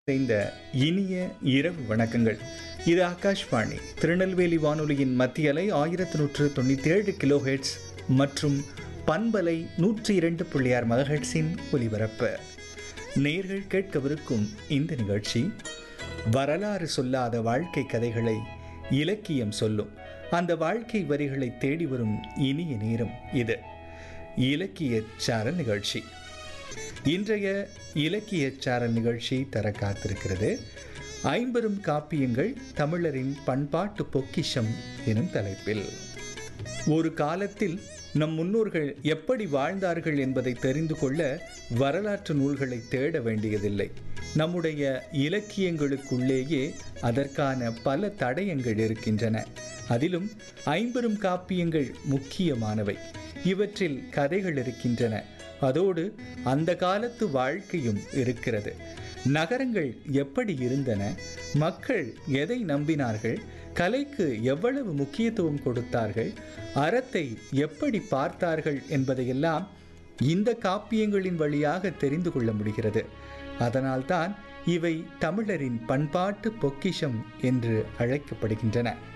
இந்த இனிய இரவு வணக்கங்கள் இது ஆகாஷ்வாணி திருநெல்வேலி வானொலியின் மத்திய அலை ஆயிரத்தி நூற்று தொண்ணூற்றி ஏழு கிலோஹெட்ஸ் மற்றும் பண்பலை நூற்றி இரண்டு புள்ளியார் மகஹெட்ஸின் ஒலிபரப்பு நேர்கள் கேட்கவிருக்கும் இந்த நிகழ்ச்சி வரலாறு சொல்லாத வாழ்க்கை கதைகளை இலக்கியம் சொல்லும் அந்த வாழ்க்கை வரிகளை தேடி வரும் இனிய நேரம் இது இலக்கிய சாரல் நிகழ்ச்சி இன்றைய இலக்கிய சாரல் நிகழ்ச்சி தர காத்திருக்கிறது ஐம்பெரும் காப்பியங்கள் தமிழரின் பண்பாட்டு பொக்கிஷம் எனும் தலைப்பில் ஒரு காலத்தில் நம் முன்னோர்கள் எப்படி வாழ்ந்தார்கள் என்பதை தெரிந்து கொள்ள வரலாற்று நூல்களை தேட வேண்டியதில்லை நம்முடைய இலக்கியங்களுக்குள்ளேயே அதற்கான பல தடயங்கள் இருக்கின்றன அதிலும் ஐம்பெரும் காப்பியங்கள் முக்கியமானவை இவற்றில் கதைகள் இருக்கின்றன அதோடு அந்த காலத்து வாழ்க்கையும் இருக்கிறது நகரங்கள் எப்படி இருந்தன மக்கள் எதை நம்பினார்கள் கலைக்கு எவ்வளவு முக்கியத்துவம் கொடுத்தார்கள் அறத்தை எப்படி பார்த்தார்கள் என்பதையெல்லாம் இந்த காப்பியங்களின் வழியாக தெரிந்து கொள்ள முடிகிறது அதனால்தான் இவை தமிழரின் பண்பாட்டு பொக்கிஷம் என்று அழைக்கப்படுகின்றன